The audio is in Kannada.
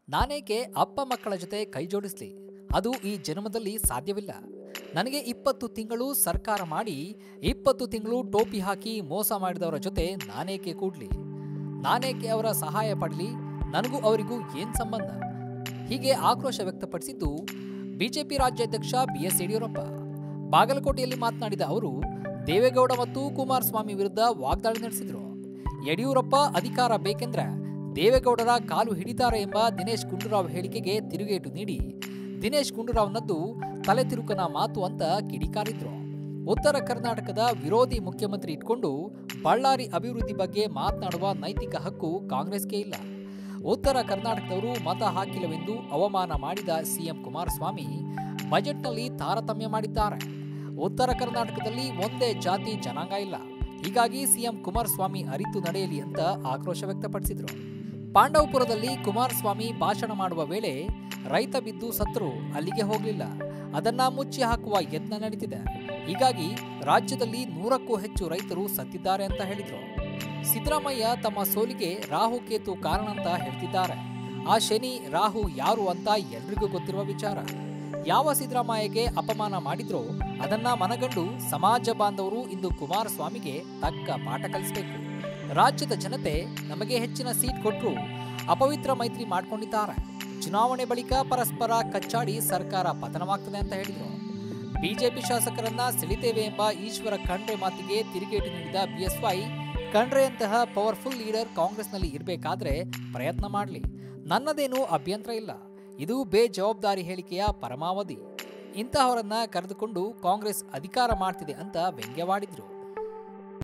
ನಾನೇಕೆ ಅಪ್ಪ ಮಕ್ಕಳ ಜೊತೆ ಕೈ ಜೋಡಿಸ್ಲಿ ಅದು ಈ ಜನ್ಮದಲ್ಲಿ ಸಾಧ್ಯವಿಲ್ಲ ನನಗೆ ಇಪ್ಪತ್ತು ತಿಂಗಳು ಸರ್ಕಾರ ಮಾಡಿ ಇಪ್ಪತ್ತು ತಿಂಗಳು ಟೋಪಿ ಹಾಕಿ ಮೋಸ ಮಾಡಿದವರ ಜೊತೆ ನಾನೇಕೆ ಕೂಡ್ಲಿ ನಾನೇಕೆ ಅವರ ಸಹಾಯ ಪಡಲಿ ನನಗೂ ಅವರಿಗೂ ಏನ್ ಸಂಬಂಧ ಹೀಗೆ ಆಕ್ರೋಶ ವ್ಯಕ್ತಪಡಿಸಿದ್ದು ಬಿಜೆಪಿ ರಾಜ್ಯಾಧ್ಯಕ್ಷ ಬಿ ಎಸ್ ಯಡಿಯೂರಪ್ಪ ಬಾಗಲಕೋಟೆಯಲ್ಲಿ ಮಾತನಾಡಿದ ಅವರು ದೇವೇಗೌಡ ಮತ್ತು ಕುಮಾರಸ್ವಾಮಿ ವಿರುದ್ಧ ವಾಗ್ದಾಳಿ ನಡೆಸಿದರು ಯಡಿಯೂರಪ್ಪ ಅಧಿಕಾರ ಬೇಕೆಂದ್ರೆ ದೇವೇಗೌಡರ ಕಾಲು ಹಿಡಿತಾರೆ ಎಂಬ ದಿನೇಶ್ ಗುಂಡೂರಾವ್ ಹೇಳಿಕೆಗೆ ತಿರುಗೇಟು ನೀಡಿ ದಿನೇಶ್ ಗುಂಡೂರಾವ್ನದ್ದು ತಲೆ ತಿರುಕನ ಮಾತು ಅಂತ ಕಿಡಿಕಾರಿದ್ರು ಉತ್ತರ ಕರ್ನಾಟಕದ ವಿರೋಧಿ ಮುಖ್ಯಮಂತ್ರಿ ಇಟ್ಕೊಂಡು ಬಳ್ಳಾರಿ ಅಭಿವೃದ್ಧಿ ಬಗ್ಗೆ ಮಾತನಾಡುವ ನೈತಿಕ ಹಕ್ಕು ಕಾಂಗ್ರೆಸ್ಗೆ ಇಲ್ಲ ಉತ್ತರ ಕರ್ನಾಟಕದವರು ಮತ ಹಾಕಿಲ್ಲವೆಂದು ಅವಮಾನ ಮಾಡಿದ ಸಿಎಂ ಕುಮಾರಸ್ವಾಮಿ ಬಜೆಟ್ನಲ್ಲಿ ತಾರತಮ್ಯ ಮಾಡಿದ್ದಾರೆ ಉತ್ತರ ಕರ್ನಾಟಕದಲ್ಲಿ ಒಂದೇ ಜಾತಿ ಜನಾಂಗ ಇಲ್ಲ ಹೀಗಾಗಿ ಸಿಎಂ ಕುಮಾರಸ್ವಾಮಿ ಅರಿತು ನಡೆಯಲಿ ಅಂತ ಆಕ್ರೋಶ ವ್ಯಕ್ತಪಡಿಸಿದರು ಪಾಂಡವಪುರದಲ್ಲಿ ಕುಮಾರಸ್ವಾಮಿ ಭಾಷಣ ಮಾಡುವ ವೇಳೆ ರೈತ ಬಿದ್ದು ಸತ್ರು ಅಲ್ಲಿಗೆ ಹೋಗಲಿಲ್ಲ ಅದನ್ನ ಮುಚ್ಚಿ ಹಾಕುವ ಯತ್ನ ನಡೀತಿದೆ ಹೀಗಾಗಿ ರಾಜ್ಯದಲ್ಲಿ ನೂರಕ್ಕೂ ಹೆಚ್ಚು ರೈತರು ಸತ್ತಿದ್ದಾರೆ ಅಂತ ಹೇಳಿದ್ರು ಸಿದ್ದರಾಮಯ್ಯ ತಮ್ಮ ಸೋಲಿಗೆ ರಾಹು ಕೇತು ಕಾರಣ ಅಂತ ಹೇಳ್ತಿದ್ದಾರೆ ಆ ಶನಿ ರಾಹು ಯಾರು ಅಂತ ಎಲ್ರಿಗೂ ಗೊತ್ತಿರುವ ವಿಚಾರ ಯಾವ ಸಿದ್ದರಾಮಯ್ಯಗೆ ಅಪಮಾನ ಮಾಡಿದ್ರೋ ಅದನ್ನ ಮನಗಂಡು ಸಮಾಜ ಬಾಂಧವರು ಇಂದು ಕುಮಾರಸ್ವಾಮಿಗೆ ತಕ್ಕ ಪಾಠ ಕಲಿಸಬೇಕು ರಾಜ್ಯದ ಜನತೆ ನಮಗೆ ಹೆಚ್ಚಿನ ಸೀಟ್ ಕೊಟ್ಟರು ಅಪವಿತ್ರ ಮೈತ್ರಿ ಮಾಡ್ಕೊಂಡಿದ್ದಾರೆ ಚುನಾವಣೆ ಬಳಿಕ ಪರಸ್ಪರ ಕಚ್ಚಾಡಿ ಸರ್ಕಾರ ಪತನವಾಗ್ತದೆ ಅಂತ ಹೇಳಿದರು ಬಿಜೆಪಿ ಶಾಸಕರನ್ನ ಸೆಳಿತೇವೆ ಎಂಬ ಈಶ್ವರ ಖಂಡ್ರೆ ಮಾತಿಗೆ ತಿರುಗೇಟು ನೀಡಿದ ಬಿಎಸ್ವೈ ಖಂಡ್ರೆಯಂತಹ ಪವರ್ಫುಲ್ ಲೀಡರ್ ಕಾಂಗ್ರೆಸ್ನಲ್ಲಿ ಇರಬೇಕಾದ್ರೆ ಪ್ರಯತ್ನ ಮಾಡಲಿ ನನ್ನದೇನೂ ಅಭ್ಯಂತರ ಇಲ್ಲ ಇದು ಬೇಜವಾಬ್ದಾರಿ ಹೇಳಿಕೆಯ ಪರಮಾವಧಿ ಇಂತಹವರನ್ನ ಕರೆದುಕೊಂಡು ಕಾಂಗ್ರೆಸ್ ಅಧಿಕಾರ ಮಾಡ್ತಿದೆ ಅಂತ ವ್ಯಂಗ್ಯವಾಡಿದ್ರು